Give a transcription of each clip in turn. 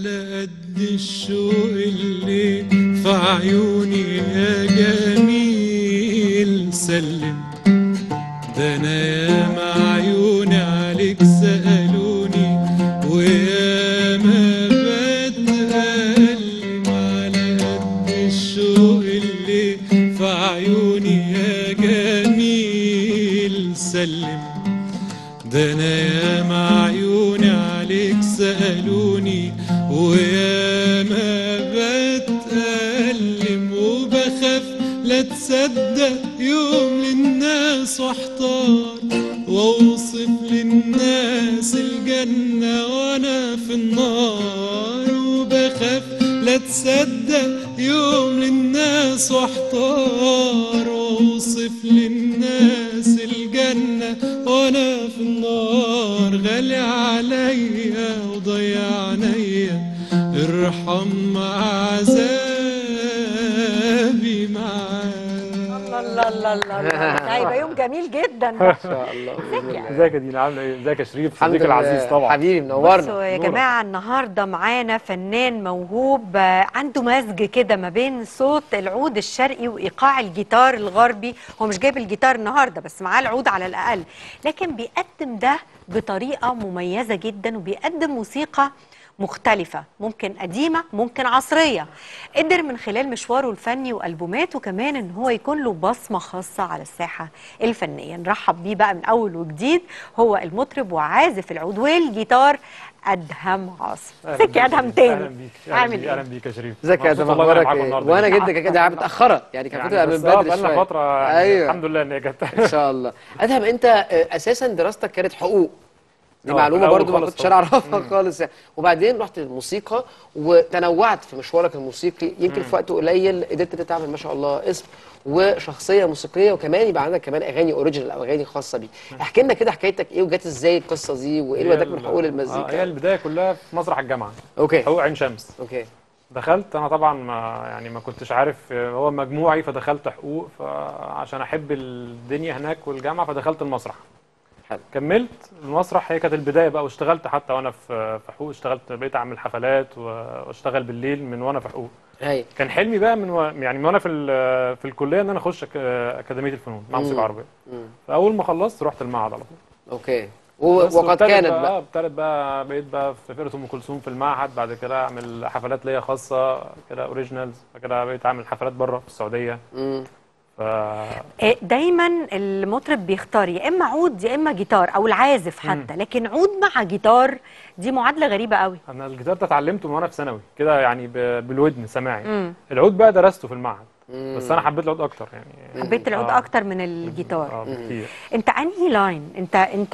على قد الشوق اللي في عيوني يا جميل سلم ده انا ياما عيوني عليك سألوني وياما بتألم على قد الشوق اللي في عيوني يا جميل سلم ده انا ياما عيوني عليك سألوني وياما بتألم وبخاف لا تصدق يوم للناس واحتار واوصف للناس الجنة وانا في النار وبخاف لا تصدق يوم للناس واحتار واوصف للناس الجنة وانا في النار غالي عليا وضيع عينيا ارحم عذابي معاك الله الله الله الله ده هيبقى يوم جميل جدا ما شاء الله بإذن الله. ازيك يا دينا عامله ايه ازيك يا شريف الحمد صديقي لله العزيز طبعا حبيبي بصوا منورنا يا نورك. جماعة النهاردة معانا فنان موهوب آه، عنده مزج كده ما بين صوت العود الشرقي وإيقاع الجيتار الغربي هو مش جايب الجيتار النهاردة بس معاه العود على الأقل لكن بيقدم ده بطريقة مميزة جدا وبيقدم موسيقى مختلفة ممكن قديمة ممكن عصرية قدر من خلال مشواره الفني وألبوماته كمان ان هو يكون له بصمة خاصة على الساحة الفنية نرحب بيه بقى من أول وجديد هو المطرب وعازف العود والجيتار أدهم عاصم أهلاً ازيك يا بيك. أدهم اهلا تاني بيك اهلا عامل بيك إيه؟ اهلا بيك يا شريف ازيك يا مبسوط ادم والله إني اخبارك معاكم ايه النهاردة. وانا جدا كده كده متاخره يعني كان يعني المفروض بس من اه بدري بقالنا شويه فتره يعني ايوه الحمد لله ان هي جت ان شاء الله ادهم انت آه، اساسا دراستك كانت حقوق دي اه، معلومه في الأول برضو ما خالص كنتش طبعا. اعرفها خالص يعني وبعدين رحت للموسيقى وتنوعت في مشوارك الموسيقي يمكن في وقت قليل قدرت إنت تعمل ما شاء الله اسم وشخصيه موسيقيه وكمان يبقى عندك كمان اغاني اوريجينال او اغاني خاصه بيك احكي لنا كده حكايتك ايه وجات ازاي القصه دي وايه اللي هي وداك من ال- حقوق اه، هي للمزيكا البدايه كلها في مسرح الجامعه اوكي حقوق عين شمس اوكي دخلت انا طبعا ما يعني ما كنتش عارف اه، هو مجموعي فدخلت حقوق فعشان احب الدنيا هناك والجامعه فدخلت المسرح حلو. كملت المسرح هي كانت البدايه بقى واشتغلت حتى وانا في في حقوق اشتغلت بقيت اعمل حفلات واشتغل بالليل من وانا في حقوق هاي كان حلمي بقى من و... يعني من وانا في ال- في الكليه ان انا اخش أك... اكاديميه الفنون مع موسيقى مم. عربيه مم. فاول ما خلصت رحت المعهد على طول اوكي و- بس وقد وابتدت كانت بقى بقى ابتدت بقى بقيت بقى في فرقه ام كلثوم في المعهد بعد كده اعمل حفلات ليا خاصه كده اوريجينالز بعد كده بقيت اعمل حفلات بره في السعوديه مم. ف آه، دايما المطرب بيختار يا اما عود يا اما جيتار او العازف حتى لكن عود مع جيتار دي معادله غريبه قوي انا الجيتار ده اتعلمته من وانا في ثانوي كده يعني ب... بالودن سماعي مم. العود بقى درسته في المعهد مم. بس انا حبيت العود اكتر يعني حبيت العود آه. اكتر من الجيتار اه بكتير انت انهي لاين انت انت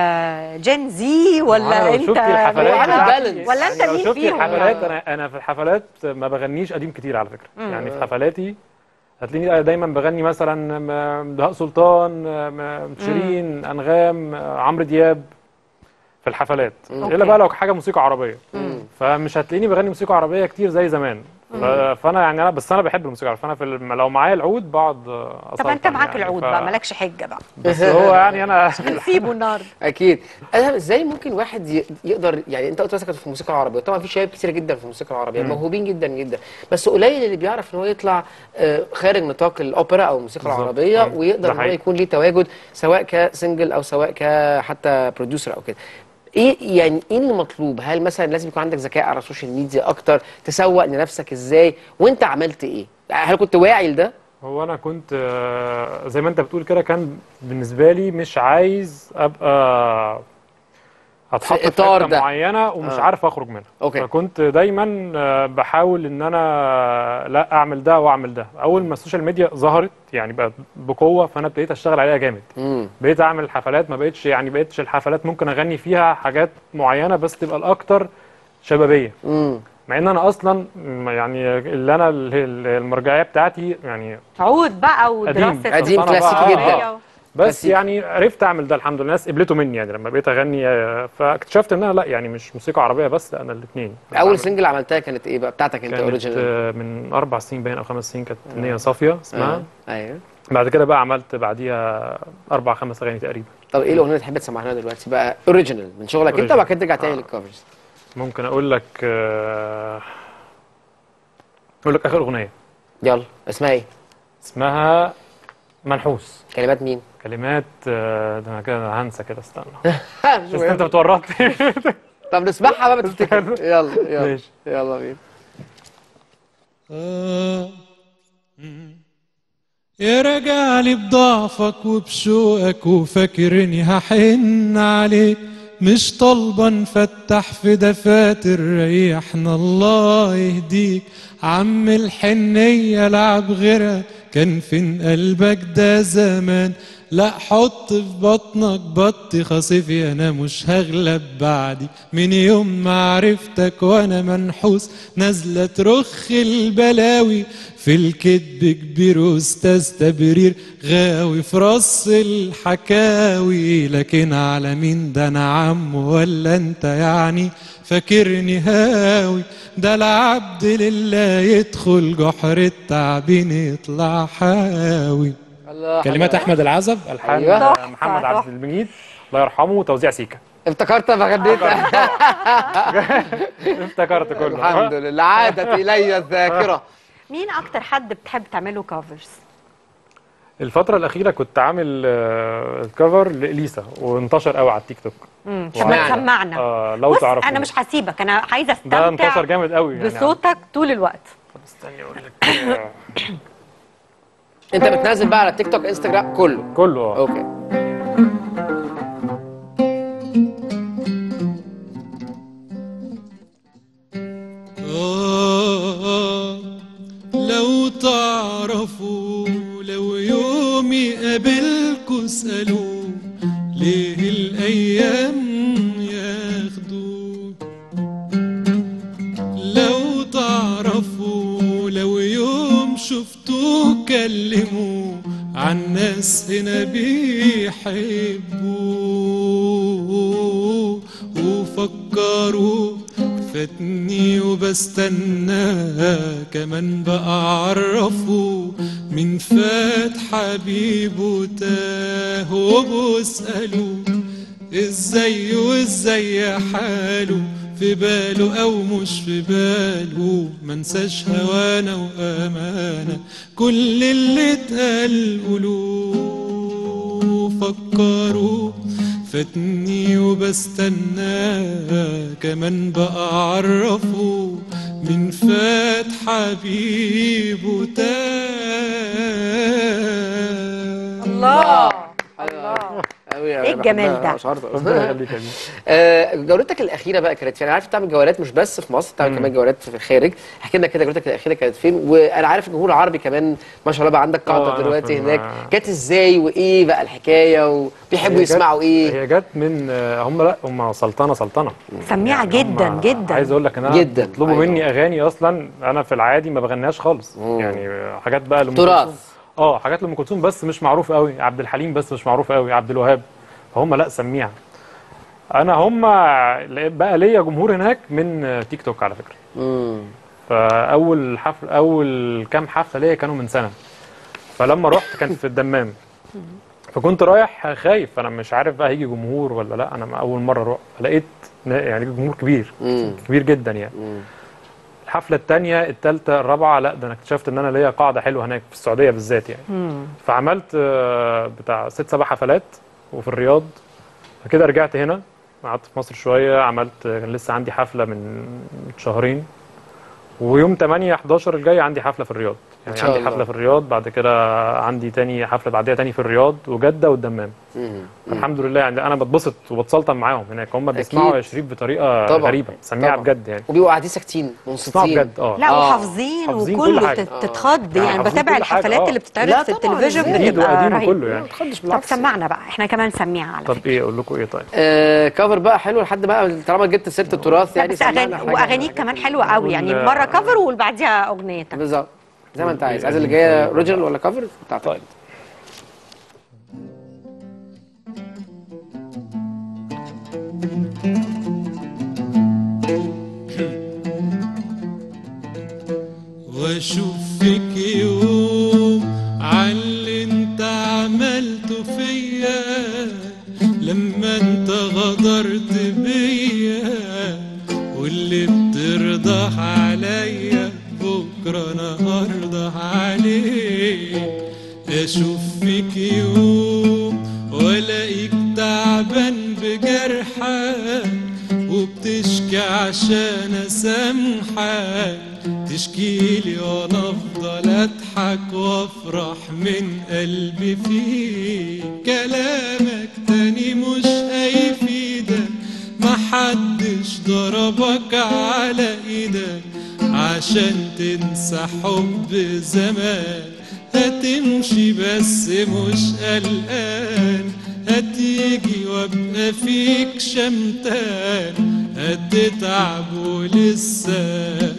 جين زي ولا أنا لو انت شفتي الحفلات عامل بتاعتي- بالانس. ولا انت يعني لو مين شفتي فيهم الحفلات يعني؟ انا انا في الحفلات ما بغنيش قديم كتير على فكره مم. يعني في حفلاتي هتلاقيني دايما بغني مثلا م- بهاء سلطان م- شيرين انغام عمرو دياب في الحفلات أوكي. الا بقى لو حاجه موسيقى عربيه مم. فمش هتلاقيني بغني موسيقى عربيه كتير زي زمان ف- فانا يعني انا بس انا بحب الموسيقى العربيه فانا في الم- لو معايا العود بقعد طب أسلطن انت معاك يعني العود ف- بقى مالكش حجه بقى بس هو يعني انا نسيبه النهارده اكيد انا ازاي ممكن واحد ي- يقدر يعني انت قلت مثلا كنت في الموسيقى العربيه طبعا في شباب كتير جدا في الموسيقى العربيه مم. موهوبين جدا جدا بس قليل اللي بيعرف ان هو يطلع آه، خارج نطاق الاوبرا او الموسيقى بالظبط. العربيه آه، ويقدر ده ان هو حقيقي. يكون ليه تواجد سواء كسنجل او سواء كحتى بروديوسر او كده ايه يعني ايه اللي مطلوب هل مثلا لازم يكون عندك ذكاء على السوشيال ميديا اكتر تسوق لنفسك ازاي وانت عملت ايه هل كنت واعي لده هو انا كنت آه، زي ما انت بتقول كده كان بالنسبه لي مش عايز ابقى اتحط في في إطار حته ده. معينه ومش آه. عارف اخرج منها أوكي. فكنت دايما آه، بحاول ان انا لا اعمل ده واعمل ده اول ما السوشيال ميديا ظهرت يعني بقت بقوه فانا ابتديت اشتغل عليها جامد امم بقيت اعمل حفلات ما بقتش يعني بقتش الحفلات ممكن اغني فيها حاجات معينه بس تبقى الاكتر شبابيه امم مع ان انا اصلا م- يعني اللي انا ال- ال- المرجعيه بتاعتي يعني عود بقى ودراسه قديم أنا بقى- كلاسيكي آه، جدا. أيوه. بس كلاسيكي. يعني عرفت اعمل ده الحمد لله الناس قبلته مني يعني لما بقيت اغني آه، فاكتشفت ان انا لا يعني مش موسيقى عربيه بس لا انا الاثنين اول سنجل عملتها كانت ايه بقى بتاعتك انت كانت اوريجينال آه، من اربع سنين باين او خمس سنين كانت نيه صافيه اسمها ايوه بعد كده بقى عملت بعديها اربع خمس اغاني تقريبا طب ايه الاغنيه اللي تحب تسمعها لنا دلوقتي بقى اوريجينال من شغلك انت Original. وبعد كده ترجع تاني آه. للكفرز ممكن اقول لك آه، اقول لك اخر اغنيه يلا اسمها ايه اسمها منحوس كلمات مين كلمات آه، ده انا كده هنسى كده استنى بس انت بتورطني طب نسمعها بقى بتفتكر يلا يلا ماشي. يلا بينا آه. مم. يا راجع لي بضعفك وبشوقك وفاكرني هحن عليك مش طالبة نفتح في دفاتر ريحنا الله يهديك عم الحنية لعب غيرها كان فين قلبك ده زمان لا حط في بطنك بطي خصيفي انا مش هغلب بعدي من يوم ما عرفتك وانا منحوس نازله ترخ البلاوي في الكذب كبير واستاذ تبرير غاوي في رص الحكاوي لكن على مين ده انا عم ولا انت يعني فاكرني هاوي ده العبد لله يدخل جحر التعبين يطلع حاوي الله كلمات حلوة. احمد العزب الحان أيوة. آه، تحفة، محمد عبد تحفة. المجيد الله يرحمه وتوزيع سيكا افتكرت فغنيت افتكرت كله الحمد لله عادت الي الذاكره مين اكتر حد بتحب تعمله كفرز الفترة الأخيرة كنت عامل آه، كفر لإليسا وانتشر قوي على التيك توك طب ما اشمعنى؟ تسمعنا آه لو بص تعرفوا انا مش هسيبك انا عايزه ده انتشر استمتع جامد قوي يعني بصوتك طول الوقت طب استني اقول لك آه، انت بتنزل بقى على تيك توك انستجرام كله كله اه اوكي آه، لو تعرفوا لو يوم يقابلكوا اسألوا ليه الأيام ياخدوا لو تعرفوا لو يوم شفتوه كلموا عن ناس هنا بيحبوا وفكروا فاتني وبستنى كمان بقى اعرفه من فات حبيبه تاه وبسأله ازاي وازاي حاله في باله او مش في باله منساش هوانا وامانه كل اللي اتقال قولوه فكروا فاتني وبستنى كمان بقى اعرفه من فات حبيبه تاه الله الله قوي إيه الجمال ده؟ ربنا يخليك يا مين. آه، جولتك الاخيره بقى كانت فين؟ انا عارف بتعمل جولات مش بس في مصر بتعمل كمان جولات في الخارج احكي لنا كده جولتك الاخيره كانت فين وانا عارف الجمهور العربي كمان ما شاء الله بقى عندك آه، قاعده أنا دلوقتي في هناك ال- كانت ازاي وايه بقى الحكايه وبيحبوا هي جت- يسمعوا ايه هي جت من آه، هم لا هم سلطنه سلطنه سميعه يعني جدا هم- جدا عايز اقول لك ان انا جداً. بيطلبوا أيوة. مني اغاني اصلا انا في العادي ما بغنيهاش خالص مم. يعني حاجات بقى لام تراث. كلثوم اه حاجات لام كلثوم بس مش معروف قوي عبد الحليم بس مش معروف قوي عبد الوهاب فهم لا سميعه انا هم بقى ليا جمهور هناك من آه، تيك توك على فكره امم فاول حفل اول كام حفله ليا كانوا من سنه فلما رحت كان في الدمام فكنت رايح خايف انا مش عارف بقى هيجي جمهور ولا لا انا اول مره اروح لقيت يعني جمهور كبير امم كبير جدا يعني الحفله الثانيه الثالثه الرابعه لا ده انا اكتشفت ان انا ليا قاعده حلوه هناك في السعوديه بالذات يعني مم. فعملت آه، بتاع ست سبع حفلات وفي الرياض كده رجعت هنا قعدت في مصر شويه عملت كان لسه عندي حفله من شهرين ويوم 8 11 الجاي عندي حفله في الرياض يعني إن شاء عندي الله. حفله في الرياض بعد كده عندي تاني حفله بعديها تاني في الرياض وجده والدمام امم الحمد لله يعني انا بتبسط وبتسلطن معاهم هناك هم بيسمعوا أكيد. يا شريف بطريقه طبعا. غريبه سميعه طبعا. بجد يعني وبيبقوا قاعدين ساكتين بيسمعوا منصتين بجد اه لا آه. وحافظين حافظين كل وكله حاجة. تت- تتخض يعني يعني حافظين بتابع كل حاجة، الحفلات آه. اللي بتتعرض لا في طبعاً، التلفزيون إزاي؟ جديد بتبقى وقديم رهيبه وكله يعني ما تخدش طب بالعكس سمعنا بقى احنا كمان سميعه على طب فكره ايه اقول لكم ايه طيب آه كفر بقى حلو لحد بقى طالما جبت سيره التراث لا يعني بس سمعنا اغاني حاجة. واغانيك كمان حلوه قوي يعني وال- مره كفر وبعديها اغنيتك بالظبط زي ما انت عايز عايز اللي جايه اوريجينال ولا كفر بتاعتك طيب واشوف فيك يوم عاللي انت عملته فيا لما انت غدرت بيا واللي بترضى عليا بكرة أنا هرضى عليك أشوف فيك يوم وألاقيك تعبان بجرحك وبتشكي عشان أسامحك تشكيلي وأنا أفضل أضحك وأفرح من قلبي فيك كلامك تاني مش هيفيدك محدش ضربك على ايدك عشان تنسى حب زمان هتمشي بس مش قلقان هتيجي وابقى فيك شمتان هتتعب ولسه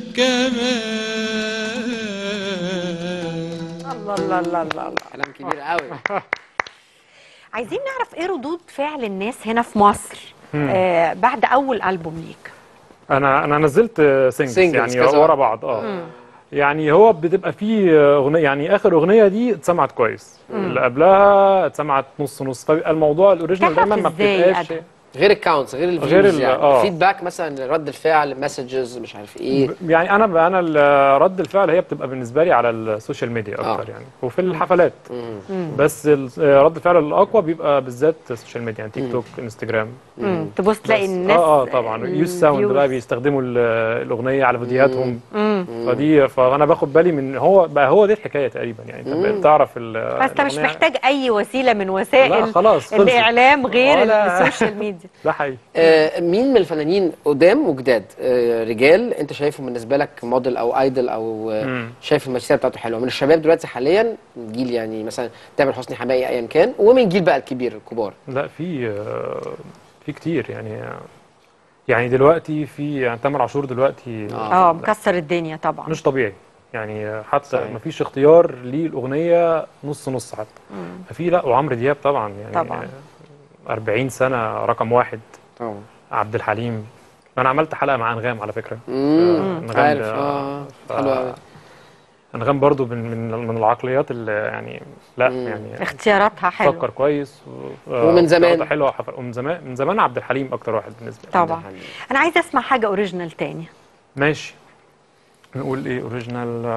كمان الله الله الله الله الله كلام كبير قوي عايزين نعرف ايه ردود فعل الناس هنا في مصر آه بعد اول البوم ليك انا انا نزلت سينجلز Singles يعني كذا ورا واحدة. بعض اه يعني هو بتبقى فيه اغنيه يعني اخر اغنيه دي اتسمعت كويس اللي قبلها اتسمعت نص نص فبيبقى الموضوع الاوريجينال تعرف دايما ما إزاي بتبقاش أدهم؟ غير الكاونتس غير الفيوز غير ال- يعني آه. فيدباك مثلا رد الفعل مسجز مش عارف ايه يعني انا انا ال- رد الفعل هي بتبقى بالنسبه لي على السوشيال ميديا اكتر آه. يعني وفي الحفلات مم. بس ال- رد الفعل الاقوى بيبقى بالذات السوشيال ميديا يعني تيك توك انستجرام مم. تبص تلاقي بس- الناس اه اه طبعا يوز ساوند بقى بيستخدموا ال- الاغنيه على فيديوهاتهم فدي فانا باخد بالي من هو بقى هو دي الحكايه تقريبا يعني انت بقيت تعرف ال- بس انت مش الأغنية- محتاج اي وسيله من لا وسائل خلاص خلصت. الاعلام غير ولا- السوشيال ميديا ده حقيقي آه مين من الفنانين قدام وجداد آه رجال انت شايفه بالنسبه لك موديل او ايدل او آه مم. شايف المسيره بتاعته حلوه من الشباب دلوقتي حاليا جيل يعني مثلا تامر حسني حماقي ايا كان ومن جيل بقى الكبير الكبار لا في آه، في كتير يعني يعني دلوقتي في يعني تامر عاشور دلوقتي آه. اه مكسر الدنيا طبعا مش طبيعي يعني حتى صحيح. ما فيش اختيار للاغنيه نص نص حتى ففي لا وعمرو دياب طبعا يعني طبعا. 40 سنه رقم واحد طبعا عبد الحليم انا عملت حلقه مع انغام على فكره امم أنغام عارف ده- اه ف- حلو قوي انغام برضو من من من العقليات اللي يعني لا مم. يعني اختياراتها حلوه فكر كويس و- ومن زمان. اختياراته حلوه وحفل ومن زمان من زمان عبد الحليم اكتر واحد بالنسبه لي طبعا انا عايزه اسمع حاجه اوريجينال تاني ماشي نقول ايه اوريجينال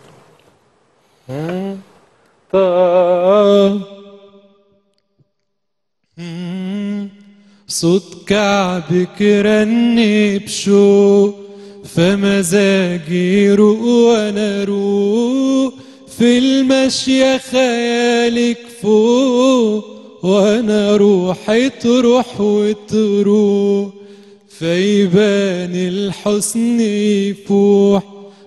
طاب مم. صوت كعبك رن بشوق فمزاجي يروق وانا اروق في المشية خيالك فوق وانا روحي تروح وتروح فيبان الحسن يفوح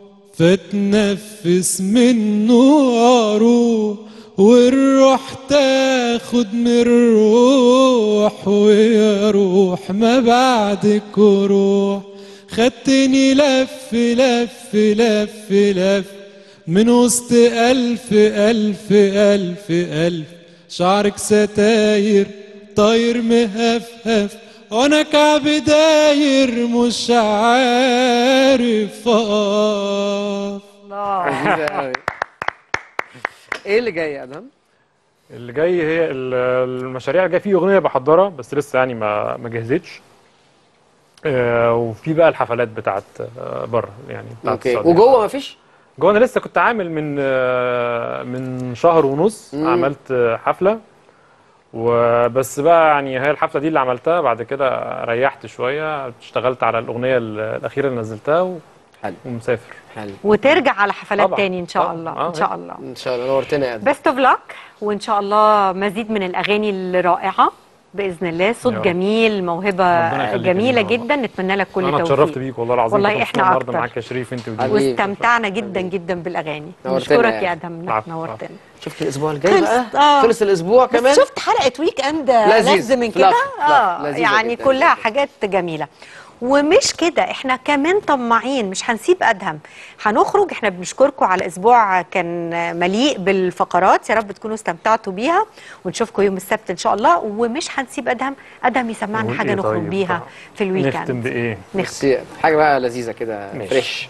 فتنفس منه اروح والروح تاخد من الروح ويا روح ما بعدك روح خدتني لف لف لف لف من وسط ألف ألف ألف ألف شعرك ستاير طاير مهفهف وانا كعب داير مش عارف اقف الله لذيذة قوي ايه اللي جاي يا ادهم؟ اللي جاي هي ال- المشاريع اللي جايه في اغنيه بحضرها بس لسه يعني ما ما جهزتش آه، وفي بقى الحفلات بتاعت آه، بره يعني بتاعت اوكي السعودية. وجوه مفيش؟ جوه انا لسه كنت عامل من آه، من شهر ونص مم. عملت آه، حفله وبس بقى يعني هي الحفله دي اللي عملتها بعد كده ريحت شويه اشتغلت على الاغنيه ال- الاخيره اللي نزلتها و- حلو ومسافر حلو وترجع على حفلات طبعاً. تاني ان شاء طبعاً. الله آه، ان شاء الله ان شاء الله نورتنا يا ادهم بيست اوف لك وان شاء الله مزيد من الاغاني الرائعه باذن الله صوت يا رب. جميل موهبه ربنا يخليك جميله يا جميل جدا نتمنى لك كل انا توفيق اتشرفت بيك والله العظيم والله كنت إحنا مبسوط النهارده أكتر. معاك يا شريف انت ودي حبيبي. واستمتعنا جدا جدا بالاغاني نورتنا نشكرك يا يا ادهم انك عفو، نورتنا شفت الاسبوع الجاي خلص، بقى آه. خلص الاسبوع كمان بس شفت حلقه ويك اند لذيذ. لذ من فلاف- كده فلاف. اه لذيذة يعني جداً كلها جداً. حاجات جميله ومش كده احنا كمان طماعين مش هنسيب ادهم هنخرج احنا بنشكركم على اسبوع كان مليء بالفقرات يا رب تكونوا استمتعتوا بيها ونشوفكم يوم السبت ان شاء الله ومش هنسيب ادهم ادهم يسمعنا نقول حاجه إيه نخرج طيب؟ بيها في نختم الويكند بايه نختم بس حاجه بقى لذيذه كده ماشي. فريش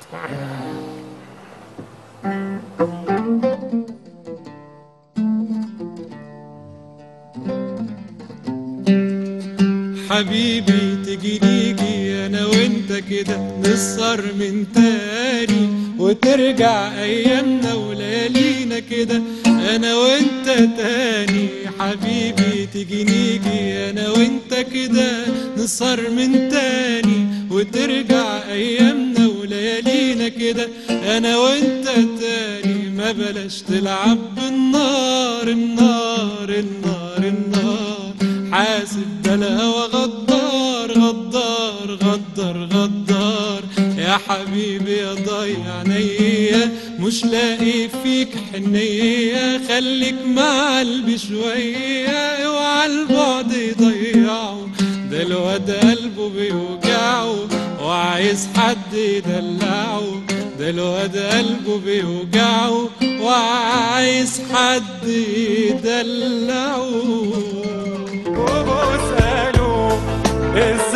حبيبي تجي نيجي انا وانت وانت كده نسهر من تاني وترجع ايامنا وليالينا كده انا وانت تاني حبيبي تيجي نيجي انا وانت كده نسهر من تاني وترجع ايامنا وليالينا كده انا وانت تاني ما بلاش تلعب بالنار النار النار النار حاسب ده الهوى غدار غدار غدار غدار يا حبيبي يا ضيع عينيا مش لاقي فيك حنية خليك مع قلبي شوية اوعى البعد يضيعه ده الواد قلبه بيوجعه وعايز حد يدلعه ده الواد قلبه بيوجعه وعايز حد يدلعه وبسأله